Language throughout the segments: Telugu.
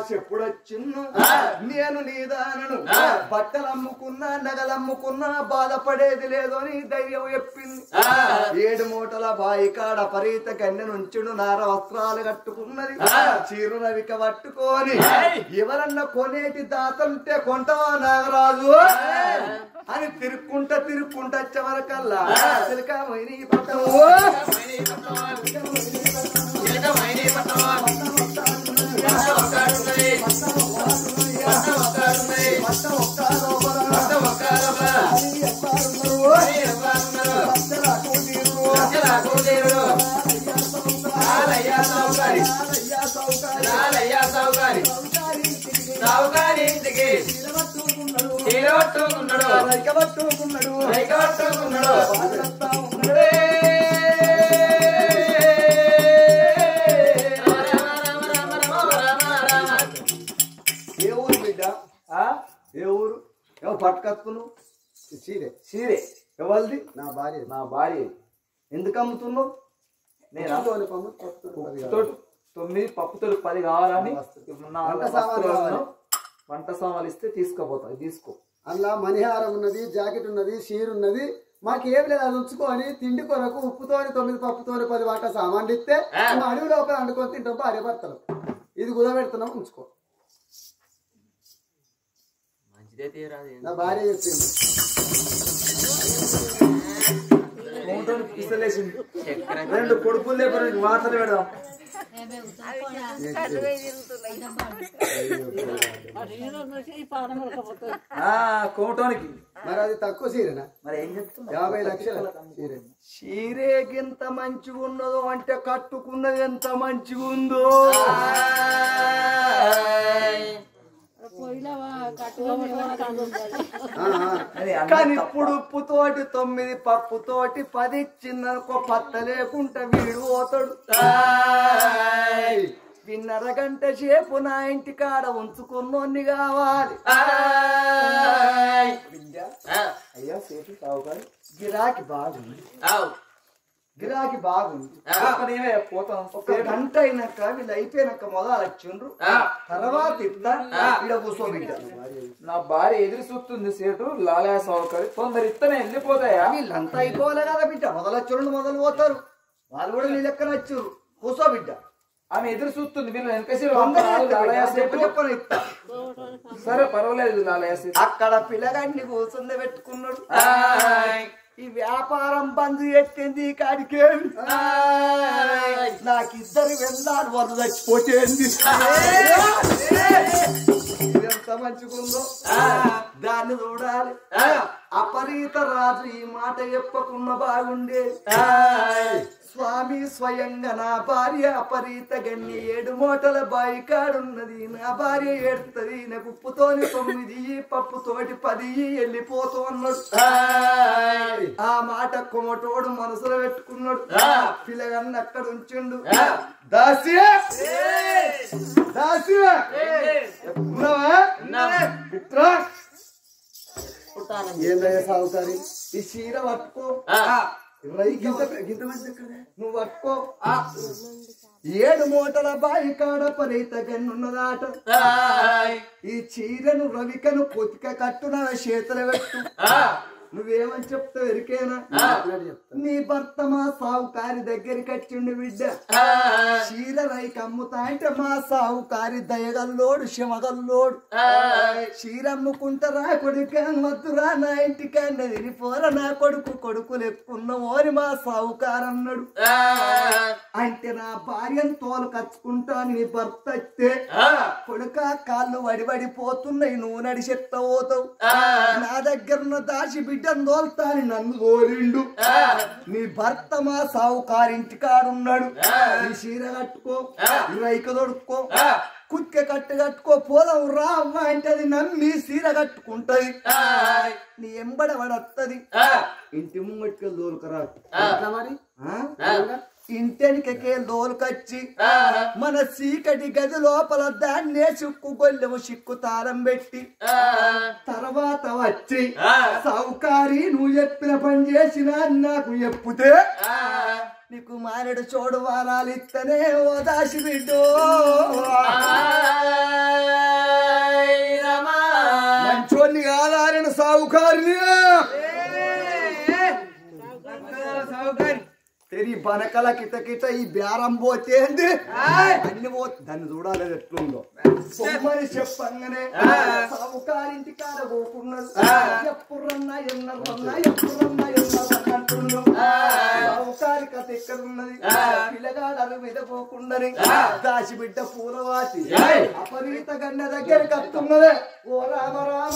చెప్పుడొచ్చిన్ను నేను నీదానను బట్టలు అమ్ముకున్నా నగలు అమ్ముకున్నా బాధపడేది లేదు అని ధైర్యం చెప్పింది ఏడు మూటల బాయి కాడ పరీత కన్నె నుంచుడు నార వస్త్రాలు కట్టుకున్నది చీరు నవిక పట్టుకొని ఎవరన్నా కొనేటి దాతంటే కొంటవా నాగరాజు అని తిరుక్కుంటా తిరుక్కుంటా వచ్చే వరకల్లా చిలకమైని పట్టము పట్టం ఒక్క లోపల అని ఎవ్వరున్నారు? పచ్చరాకు నీరు. అయ్యా సౌకర్యం. సౌకర్యం ఇంటికి నిలబట్టుకున్నాడు. రైకబట్టుకున్నాడు. బాధపడతా ఉన్నాడు. ఏ ఊరు బిడ్డ ఆ? ఏ ఊరు ఏమో పట్టుకత్తును చీరే సీరే ఎవరిది నా భార్య నా భార్య ఎందుకు అమ్ముతున్నావు నేను తోలి పమ్ము, తొట్టు పది కాదు. తోటి తొమ్మిది పప్పుతోటి పది కావాలని వస్తు. ఇప్పుడు నా వంట సామాన్లు వస్తువులను కావాలి. వంట సామాన్లు ఇస్తే తీసుకోపోతా తీసుకో అందులో మణిహారం ఉన్నది జాకెట్ ఉన్నది షీర్ ఉన్నది మాకు ఏం లేదు అది ఉంచుకొని తిండి కొరకు ఉప్పుతోని తొమ్మిది పప్పుతోని పది వాట సామాన్లు ఇస్తే మా అడవి లోపల వండుకొని తింటాం భార్య భర్తలు ఇది కుదబెడుతున్నాం ఉంచుకో నా భార్య చెప్పింది మౌంటైన్ పిస్తలేసింది రెండు కొడుకులు లేపరు వాతలు పెడదాం ఆ కోమటానికి మరి అది తక్కువ సీరేనా మరి ఏం చెప్తున్నా యాభై లక్షల సీరే చీరేకి ఎంత మంచిగా ఉన్నదో అంటే కట్టుకున్నది ఎంత మంచిగా ఉందో ఆ, ఆ. అది అన్ని కానీ తప్ప. ఇప్పుడు ఉప్పుతోటి తొమ్మిది పప్పుతోటి పది ఇచ్చిందనుకో పత్త లేకుంటే వీడు పోతాడు విన్నర గంట సేపు నా ఇంటి కాడ ఉంచుకున్నోన్ని కావాలి బిడ్డ, అయ్యా సేపు సావుకారు గిరాకీ బాగుంది గిరాకీ బాగుంది ఏమే పోతాం ఒక గంట అయినాక వీళ్ళు అయిపోయినాక మొదలు వచ్చిండ్రు తర్వాత ఇస్తా ఇక్కడ కూర్చోబిడ్డ నా భార్య ఎదురు చూస్తుంది సేటు లాలయ సౌకర్యం తొందర ఇత్తనే వెళ్ళిపోతాయా వీళ్ళంతా అయిపోలే కదా బిడ్డ మొదలు వచ్చుండు మొదలు పోతారు వాళ్ళు కూడా నీ లెక్కన వచ్చారు కూర్చోబిడ్డ ఆమె ఎదురు చూస్తుంది వీళ్ళు తొందరగా వెనకసి లాలయ చెప్పు సేటు చెప్పను ఇస్తా సరే పర్వాలేదు లాలయ సేటు అక్కడ పిల్లగాడిని కూర్చుంది పెట్టుకున్నాడు ఈ వ్యాపారం బంద్ ఎత్తింది ఈ కాడికే నాకు ఇద్దరు వెళ్ళాలి వాళ్ళు చచ్చిపోతేంది ఎంత మంచిగుందో దాన్ని చూడాలి అపరీత రాజు ఈ మాట చెప్పకుండా బాగుండే స్వామి స్వయంగా నా భార్య అపరీత గన్ని ఏడు మూటల బాయి కాడున్నది నా భార్య ఏడుతుంది నాకు ఉప్పుతోని తొమ్మిది పప్పుతోటి పది వెళ్ళిపోతూ అన్నాడు ఆ మాట కొమటోడు మనసులో పెట్టుకున్నాడు పిల్లగాన్ని అక్కడ ఉంచిండు దాసి దాసి ఉన్నావా మిత్రా ఏందయ్యా సాగుతారి ఈ చీర పట్టుకో రైకి గింత మంది ఎక్కడ నువ్వు పట్టుకో ఏడు మూటల బాయి కాడ పరీత గన్నున్నదాట ఈ చీరను రవికను పొతిక కట్టున చేతులు పెట్టు నువ్వేమని చెప్తావు ఎరికేనా మాట్లాడి చెప్తా నీ భర్త మా సావుకారి దగ్గరికి వచ్చిండు బిడ్డ చీర రైకి అమ్ముతా అంటే మా సావుకారి దయగల్లోడు శమగల్లోడు చీర అమ్ముకుంటారా కొడుక వద్దురా నా ఇంటికన్నా తిరిపోరా నా కొడుకు కొడుకులు ఎక్కున్న ఓరి మా సావుకారు అన్నాడు అంటే నా భార్యను తోలు కచ్చుకుంటా నీ భర్త అయితే కొడుక కాళ్ళు వడివడిపోతున్నాయి నువ్వు నడి చెత్త పోతావు నా దగ్గర ఉన్న దాచి బిడ్డను తోలుతా అని నన్ను తోలిండు నీ భర్త మా సావుకారింటి కాడున్నాడు నీ చీర కట్టుకో ఈ రైక దొడుక్కో కుక్క కట్టు కట్టుకో పోదాం రా అవ్వ అంటే అది నమ్మి చీర కట్టుకుంటది నీ ఎంబడ పడత్తది ఇంటి ముంగట్టుకు దోలుకరా ఎట్లా మరి ఇంటెనికకే దోలుకొచ్చి మన చీకటి గది లోపల దాన్నే చిక్కు గొల్లెము చిక్కు తాళం పెట్టి తర్వాత వచ్చి సౌకారి నువ్వు చెప్పిన పని చేసినా నాకు చెప్పుతే నీకు మారెడు చోడు వారాలు ఇస్తనే ఓ దాసి బిడ్డో ఈ బనకల కిట కిట ఈ బేరం పోతేంది అన్ని పోతే దాన్ని చూడాలి అది ఎట్లుందో బొమ్మని చెప్పంగానే సావుకారింటి కాడ పోకున్నాడు ఎప్పుడన్నా ఎన్నరన్నా ఎప్పుడన్నా ఎన్నరన్నా అంటున్నాడు సావుకారి కథ ఎక్కడ ఉన్నది పిల్లగాడు మీద పోకుండాని దాచిబిడ్డ పూలవాతి అపరీత గండ దగ్గరికి వస్తున్నదే ఓ రామ రామ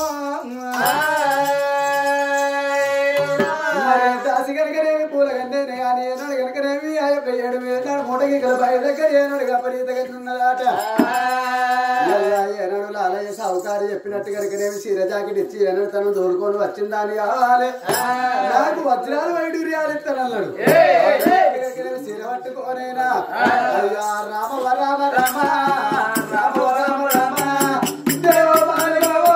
మరి దాసి కనుకనేమి పూల గంటేనే కానీ ఏనాడు కనుకనేమి ఆ యొక్క ఏడు వేల మూటకి గల బయట దగ్గర ఏనాడు గపరీతగా ఉన్నదాట ఇలా ఏనాడు లాలయ్య సావుకారు చెప్పినట్టు కనుకనేమి చీర జాకెట్ ఇచ్చి ఏనాడు తను దూరుకొని వచ్చిందాని కావాలి నాకు వజ్రాలు వైడూర్యాలు ఇస్తానన్నాడు కనుకనేమి చీర పట్టుకోనేనా అయ్యా రామ రామ రామ రామ రామ రామ దేవ మానవో.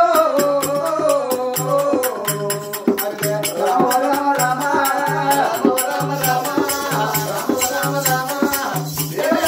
రామ రామ రామ రామ రామ రామ రామ రామ రామ దేవ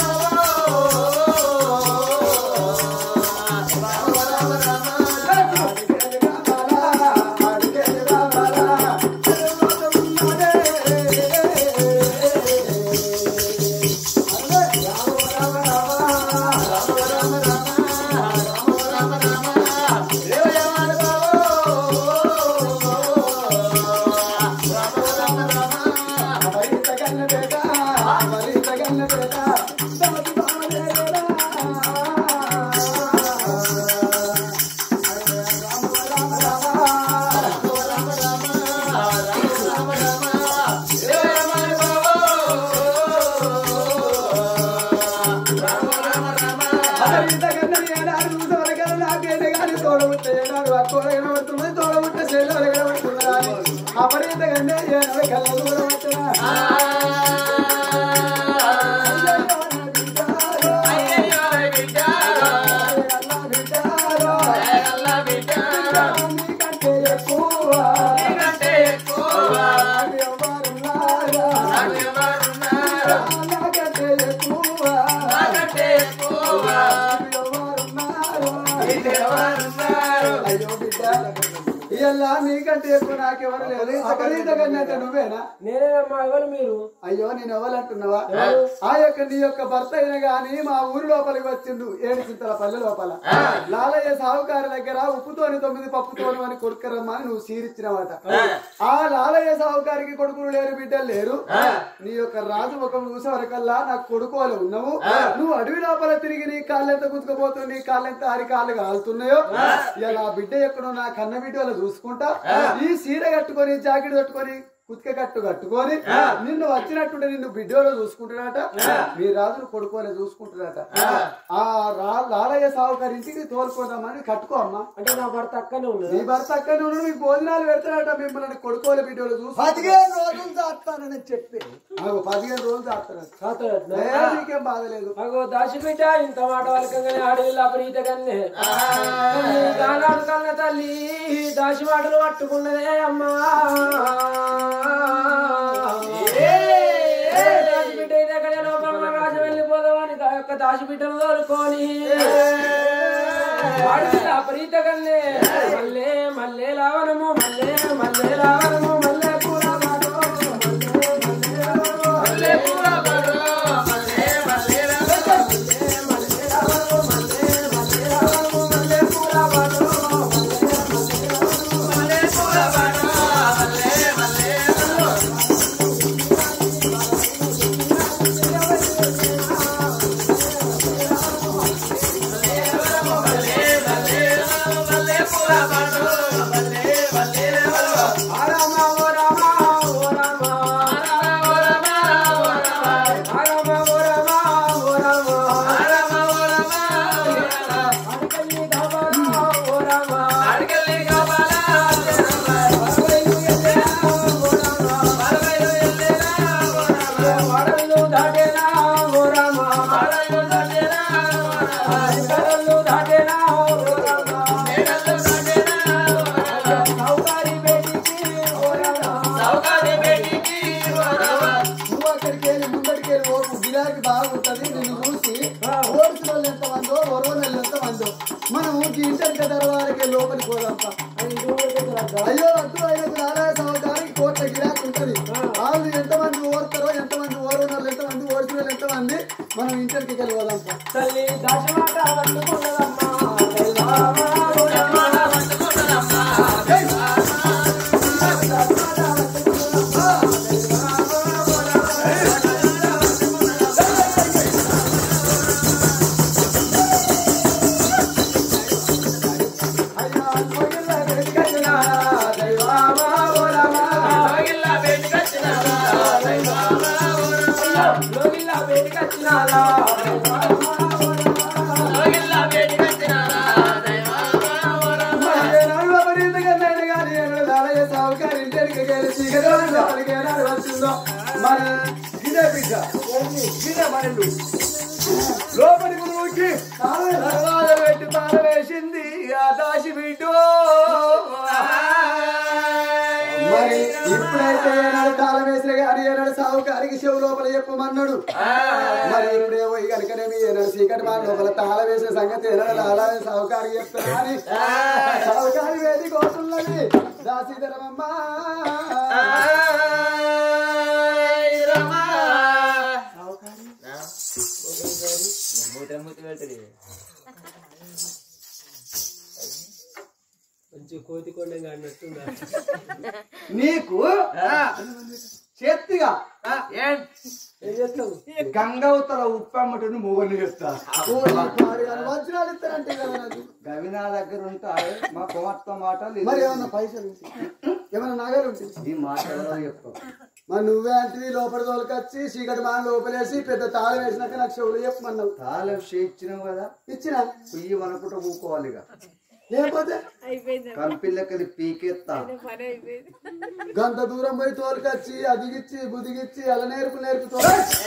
ఇయ్యల్లా నీకంటే ఎక్కువ నాకెవరు లేదు అపరీత కన్నా నువ్వేనా నేనేనమ్మా ఎవరు మీరు అయ్యో నేను ఎవరంటున్నావా ఆ యొక్క నీ యొక్క భర్త అయిన గాని మా ఊరి లోపలికి వచ్చిండు ఏడు చింతల పల్లె లోపల లాలయ్య సాహుకారి దగ్గర ఉప్పుతోని తొమ్మిది పప్పుతోని అని కొడుకరమ్మా అని నువ్వు సీరిచ్చినవాట ఆ లాలయ్య సాహుకారికి కొడుకులు లేరు బిడ్డలు లేరు నీ యొక్క రాజు ముఖం చూసే వరకల్లా నాకు కొడుకోవాలి ఉన్నావు నువ్వు అడవి లోపల తిరిగి నీ కాళ్ళెంత గుంజుకుపోతుంది నీ కాళ్ళెంత అరి కాళ్ళు కాలుతున్నాయో ఇలా బిడ్డ ఎక్కడో నా కన్న బిడ్డ వాళ్ళు చూసుకుంటా ఈ సీర కట్టుకొని జాకెట్ కట్టుకొని కుతిక కట్టు కట్టుకొని నిన్ను వచ్చినట్టుంటే నిన్ను బిడ్డలో చూసుకుంటున్నాట మీ రాజును కొడుకోలే చూసుకుంటున్నాట ఆ రా- లాలయ్య సావుకారి ఇంటికి తోలుకోదామని కట్టుకో అమ్మా అంటే నా భర్త అక్కనే ఉన్నది నీ భర్త అక్కడ నుండి మీకు భోజనాలు పెడతాడట మిమ్మల్ని కొడుకోలే బిడ్డలో చూసి పదిహేను రోజులు దాస్తానని చెప్పి నాకు పదిహేను రోజులు దాస్తాడు తాతయ్య ఏ, నీకేం బాధ లేదు అగో దాచిబిడ్డ ఇంత మాట వలకంగానే అడవిలో అపరీత కన్నే దానాడు కన్న తల్లి దాచి మాటలు పట్టుకున్నదే అమ్మా దాచిబిడ్డ అయితే అక్కడ లోపల రాజు వెళ్ళిపోదామని ఆ యొక్క దాచిబిడ్డను తోలుకొని అడవిలో అపరీత కన్నే మల్లె మల్లె లావనము మల్లె మల్లె లావనము మల్లె పూల బాటో, మల్లె మల్లె లావనము, నువ్వు అక్కడికి వెళ్ళి ముందడికి వెళ్ళి ఓటు గిరాకి బాగుంటది నేను చూసి ఓడిసిన వాళ్ళు ఎంత మందో ఒరవని వాళ్ళు ఎంత మందో మనం ఈ ఇంటి దర్వారికి లోపలికి పోదాం అయ్యో వద్దు ఆయన నారాయణ సంవత్సరానికి కోట్ల గిరాకి ఉంటది వాళ్ళు ఎంతమంది ఓడతారో ఎంతమంది ఇంటికి వెళ్ళిపోదాం తల్లి దాశమాట పట్టుకున్నదమ్మా దైవమా ఓలమ్మా. అయ్యా కోయిల వెలిగచ్చినా దైవమా ఓలమ్మా. లోగిల్ల వేడికచ్చినాదా దైవమా ఓలమ్మా. ఏనాడు అపరీతంగా నేను గాని ఏనాడు దానయ్య సావుకారి ఇంటికి గెలి చీకటి వాడికి ఏనాడు వచ్చిందో మరి ఇదే బిడ్డ ఇదే మరి లోపలి గురువుకి తర్వాత పెట్టి పాల వేసింది ఆ దాసి బిడ్డు మరి ఇప్పుడైతే ఏనాడు తాళం వేసిన గాని ఏనాడు సావుకారికి చెవు లోపల చెప్పమన్నాడు మరి ఇప్పుడే పోయి కనుకనేమి ఏనాడు చీకటి మా లోపల తాళం వేసిన సంగతి ఏనాడు అలా సావుకారికి చెప్తున్నా అని సావుకారి వేది కోసున్నది దాసీధరమమ్మా మంచి కోతి కొండంగా అన్నట్టున్నా నీకు చేతిగా ఏం చేస్తావు గంగవతల ఉప్పమ్మటను మొగలు చెప్తా వజ్రాలు ఇస్తారంటే కదా నాకు గవి నా దగ్గర ఉంటాయి మా కుమార్తె మాటలు మరి ఏమన్నా పైసలు ఉంటాయి? ఏమన్నా నగలు ఉంటాయి ఈ మాట ఎవరో చెప్తాం మరి నువ్వే అంటే లోపల తోలుకొచ్చి చీకటి మా లోపలేసి పెద్ద తాళం వేసినాక నాకు చెవులు చెప్పమన్నావు తాళం ఇచ్చినావు కదా ఇచ్చిన పుయ్యి అనుకుంటూ కూకోవాలి ఇక లేకపోతే కంపిల్లకి పీకెత్తా గంత దూరం పోయి తోలుకొచ్చి అదిగిచ్చి బుదిగిచ్చి అలా నేర్పు నేర్పుతో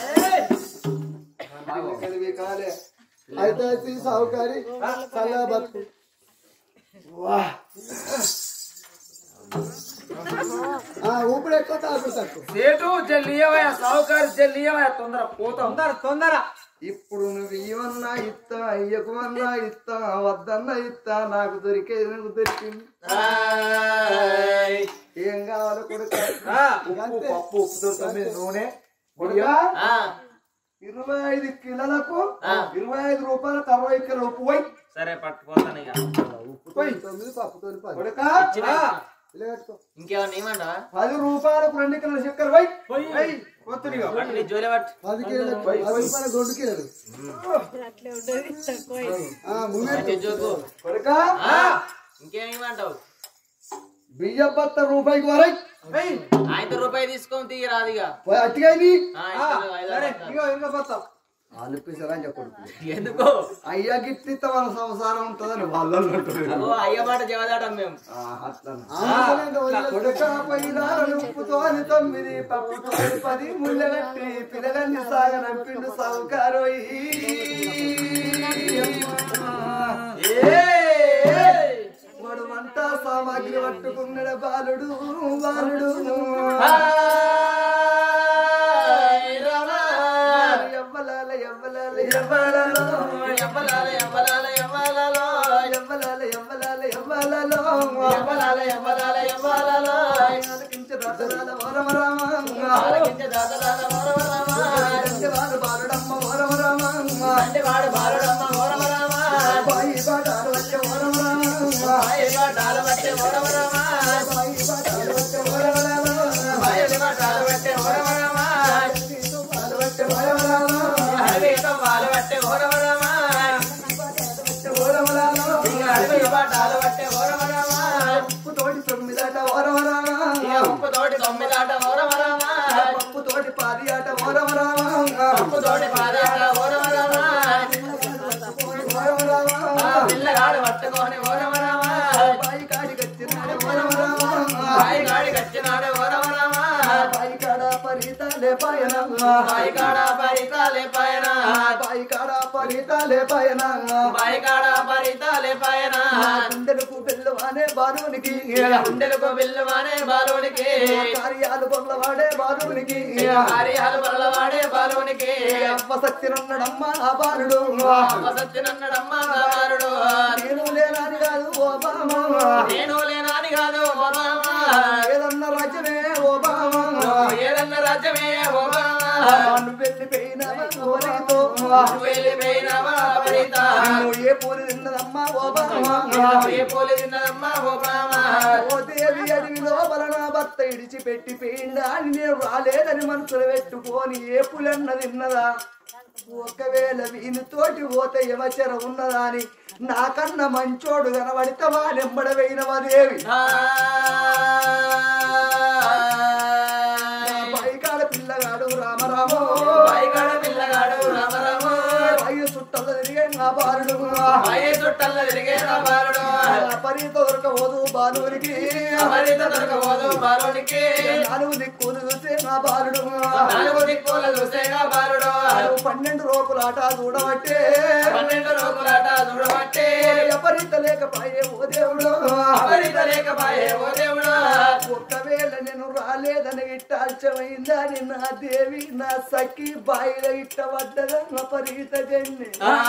కంపిల్లకి పీకాలే అయితే ఈ సావుకారి చల్లగా బతుకు ఆ, ఊపిరి ఎక్కువ తాకుడు తక్కువ సేటు జల్లియవయ్య సావుకారి జల్లియవయ్య తొందర పోతాం తొందర తొందర ఇప్పుడు నువ్వు ఇవన్నా ఇస్తా అయ్యకుమన్నా ఇస్తా వద్దన్నా ఇస్తా నాకు దొరికేది నాకు దొరికింది ఏం కావాలి కొడుక ఉప్పు పప్పు ఉప్పుతో తొమ్మిది నూనె కొడుకా ఇరవై ఐదు కిలోలకు ఇరవై ఐదు రూపాయలకు అరవై కిలో ఉప్పు పోయి సరే పట్టుకుపోతాను ఇక పోయి తొమ్మిది పప్పుతోని పది కొడుకా ఇలా కట్టుకో ఇంకేమన్నా ఏమంటా పది రూపాయలకు రెండు కిలోల చక్కెర పోయి పోయి కొత్తనిగా పట్టు నీ జోలే పట్టు పది కిలోలు పది రూపాయల రెండు కిలోలు ఆ, ముందే జోకు కొడుకా ఇంకేమంటావు బియ్య బత్త రూపాయికి వరై ఆయనతో రూపాయి తీసుకొని తీయ రాదిగా పోయి అట్టిగా ఇది ఇగో ఇంకా పోతాం ఆలోపిస్తారా అని చెప్పడు ఎందుకు అయ్యా గిట్టిత మన సంసారం ఉంటుందని వాళ్ళు అంటారు అగో అయ్య మాట జవదాటం మేము ఆ, అట్లా ఆమె ఇంకా వదిలేదు. కొడుక పైదారు ఉప్పుతోని తొమ్మిది పప్పుతోని పది ముళ్ళెట్టి పిల్లలన్నీ సాగనంపిండు సావుకారోయి వాడు వంట సామాగ్రి పట్టుకున్నాడు బాలుడు బాలుడు ఎవ్వలాల ఎవ్వలాల ఎవ్వలలో ఎవ్వలాల ఎవ్వలాల ఎవ్వలాలో ఎవ్వలాల ఎవ్వలాల ఎవ్వలలో ఎవ్వలాల ఎవ్వలాల ఎవ్వలాలో ఆలకించు రథరాల వరమరామ ఆలకించే దాతలాల వరవరామ వాడు బాలుడమ్మ వరమరామ అంటే వాడు బాలుడమ్మ వరవరామ బాయి బాటాలు వచ్చే వరమరామ బాయి బాటాలు పట్టే వరవరామ బాయి బాటాలు వచ్చే వరమరామ బాయి బాటాలు పట్టే వరవరామ బాలు వచ్చే వరమరామ అడవితో పాలు పట్టే వరవరామ వరమరామ అడవి బాటాలు పట్టే వరవరామ ఉప్పు తోటి తొమ్మిదట వరమరామ ఉప్పు తోటి తొమ్మిదాట వరవరామ పప్పు తోటి పాది ఆట వరమరామ ఉప్పు తోటి పాదాట వరవరామ వరమరామ పిల్లగాడు పట్టుకొని వరవరామ బాయి కాడికి వచ్చినాడు వరమరామ బాయి గాడి కచ్చినాడు వరవరామ బాయి కాడ పరితాలే పయనమ్మ బాయి కాడ పరితాలే పైన బాయి కాడ పరితాలే పయన బాయి కాడ పరితాలే పైన గుండెలకు పిల్లవానే బాలునికి గుండెలకు బిల్లువానే బాలునికి కార్యాలు పొందవాడే బాలునికి కార్యాలు బలవాడే బాలునికి అవ్వ సత్యనున్నడమ్మ ఆ బాలుడు సత్యనన్నడమ్మ బాలుడు నేను లేనాని కాదు ఓ బామ నేను లేనాని కాదు ఓబామ ఏదన్న రాజ్యమే ఓ బామ ఏదన్న రాజ్యమే ఓబామ నువ్వు వెళ్ళిపోయిన వరితో నువ్వు వెళ్ళిపోయినావా పరిత నువ్వు ఏ పూలు తిన్నదమ్మా ఓ బామ ఏ పోలి తిన్నదమ్మా ఓ బామ ఓ దేవి అడవి లోపల నా భర్త ఇడిచిపెట్టి పోయిందా అని నేను రాలేదని మనసులో పెట్టుకొని ఏ పులన్న తిన్నదా ఒకవేళ వీనితోటి పోతే యమచర ఉన్నదా అని నాకన్నా మంచోడు కనబడితవా నెంబడవైనవా దేవి నా పైకాడ పిల్లగాడు రామరామో పైగడ పిల్లగాడు రామరాము పైన చుట్టలు తిరిగే నా బాలుడు పై చుట్టల్ల తిరిగే నా బాలుడు పరిత దొరకబోదు బాలుడికి అమరిత దొరకబోదు బాలునికి నాలుగు దిక్కులు చూసే నా బాలుడు నాలుగు దిక్కుల చూసేగా బాలుడు నువ్వు పన్నెండు రోకులాట చూడబట్టే పన్నెండు రోజులాట చూడబట్టి అపరిత లేకపాయే ఓ దేవుడు అమరిత లేకపాయే ఓ దేవుడు ఒకవేళ నేను రాలేదని ఇట్టాల్చమైందని నా దేవి నా సఖి బాయిల ఇట్ట పడ్డదా అపరిత గన్ని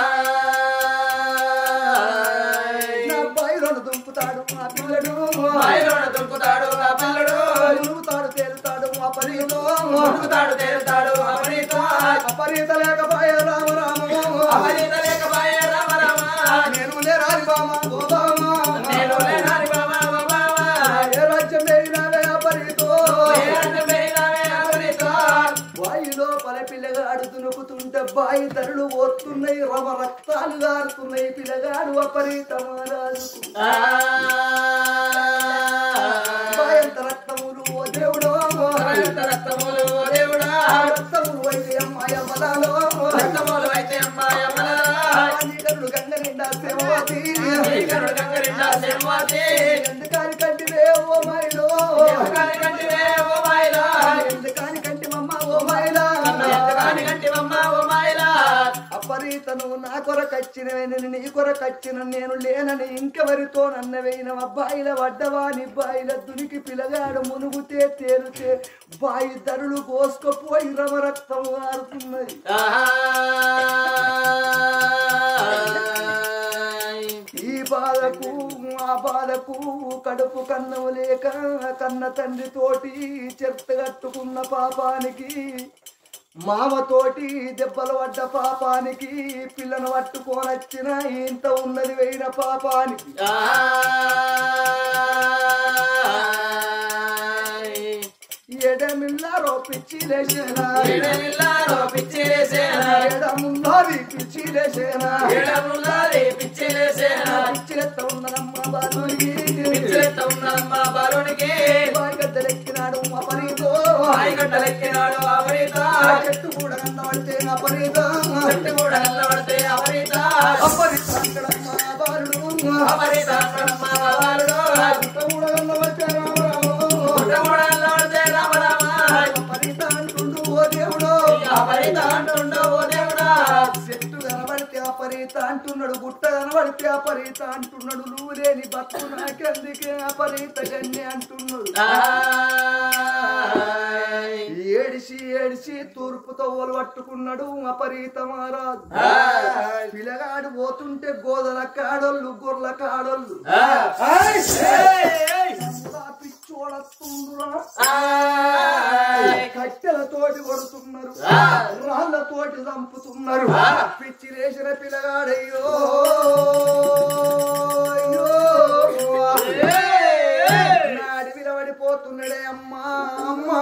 నా బాయిలను దుంపుతాడు మా పిల్లడు బాయిలోన దుంకుతాడు ఆ పిల్లడు మునుగుతాడు తేలుతాడు అపరితో మునుగుతాడు తేలుతాడు అమరిత అపరిత లేకపాయే రామ రామ అమరిత లేకపాయే రామ రామ నేను లేరాని బామ ఓ బామ నేను లేనాని బాబా ఓ బాబా ఏ రాజ్యం వేయినావే అపరితో ఏ రాజ్యం వేయినావే అమరిత బాయి లోపల పిల్లగాడు దునుకుతుంటే బాయి తరులు పోతున్నాయి రవ రక్తాలు గారుతున్నాయి పిల్లగాడు అపరితమారాజు బాయంత రక్తములు ఓ దేవుడు అనంత రక్తములు ఓ దేవుడా రక్తములు అయితే అమ్మాయ బలాలో రక్తములు అయితే అమ్మాయ మనరా నీకరుడు గంగ నిండా సేవతి శ్రీకరుడు గంగరిండా శర్మాతి ఎందుకని కంటివే ఓ మైలో ఎందుకని కంటివే ఓ మాయలా ఎందుకని కంటి మమ్మ ఓ మైలా ఎందుకని కంటివమ్మ ఓ మాయలా అపరీతను నా కొరకచ్చినవేనని నీ కొరకచ్చిన నేను లేనని ఇంకెవరితో నన్నవేయిన అబ్బాయిల వడ్డవాని బాయిల దునికి పిలగాడు మునుగుతే తేలుతే బాయి ధరులు కోసుకపోయి రవ రక్తం ఆరుతున్నది ఈ బాధకు ఆ బాధకు కడుపు కన్నము లేక కన్న తండ్రి తోటి చెత్త కట్టుకున్న పాపానికి మామతోటి దెబ్బలు పడ్డ పాపానికి పిల్లను పట్టుకోనొచ్చిన ఇంత ఉన్నది వేయిన పాపానికి ఎడమిల్లారో పిచ్చి లేచేనా ఎడమిల్లారో పిచ్చిలేసేనా ఎడమున్నది పిచ్చి లేచేనా ఎడముల్లారి పిచ్చిలేసేనా పిచ్చిలెత్త ఉన్నదమ్మ బాలుడికి పిచ్చిలెత్త ఉన్నదమ్మ బాలునికి బాగద్దెలెక్కినాడు అపరీతో ఆయిగడ్డలెక్కినాడు అవరీత చెట్టు కూడా కన్నబడితే అపరీతో చెట్టు కూడా నల్లబడితే అవరీత అపరీత అంటడమ్మ బాలుడు అవరీత అక్కడమ్మ బాలుడు చెట్టు కూడా కన్నబడితే రామరామ పుట్ట కూడా నల్లబడితే రామరామ అపరీత అంటుండు ఓ దేవుడు అవరీత అంటుండో ఓ దేవుడా చెట్టు కనబడితే అపరీత అంటున్నాడు గుట్ట కనబడితే అపరీత అంటున్నాడు నువ్వు లేని బతుకు నాకెందుకే అపరీత గన్నే అంటున్నాడు ఏడిసి ఏడిసి తూర్పు తవ్వలు పట్టుకున్నాడు అపరీత మహారాజు పిల్లగాడు పోతుంటే గోదల కాడోళ్ళు గొర్రెల కాడోళ్ళు పిచ్చోడత్తుండురా కట్టెలతోటి కొడుతున్నారు రాళ్ళతోటి చంపుతున్నారు పిచ్చి రేసిన పిల్లగాడయ్యో అయ్యో. నాడి విలవడిపోతున్నాడే అమ్మా అమ్మా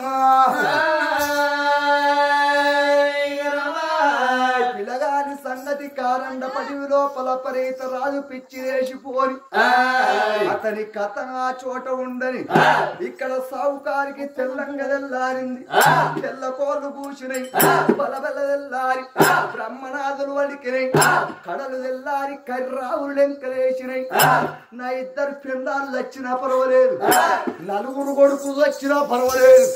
పిల్లగాని సంగతి కారండ పడివి లోపల పరేత రాజు పిచ్చి వేసిపోని అతని కథ ఆ చోట ఉండని ఇక్కడ సావుకారికి తెల్లంగా తెల్లారింది తెల్ల కోళ్ళు కూసినాయి బలబల తెల్లారి బ్రహ్మనాథులు వడికినాయి కడలు తెల్లారి కర్రావులు లెంకలేసినాయి నా ఇద్దరు పిండాలు వచ్చినా పర్వాలేదు నలుగురు కొడుకులు వచ్చినా పర్వాలేదు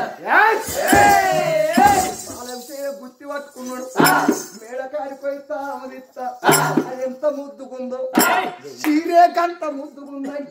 పాలంటే గుత్తి పట్టుకున్నాడు మేడకాడిపోయి తామదిస్తా అది ఎంత ముద్దుకుందో చీరే కంట ముద్దుకుందంటే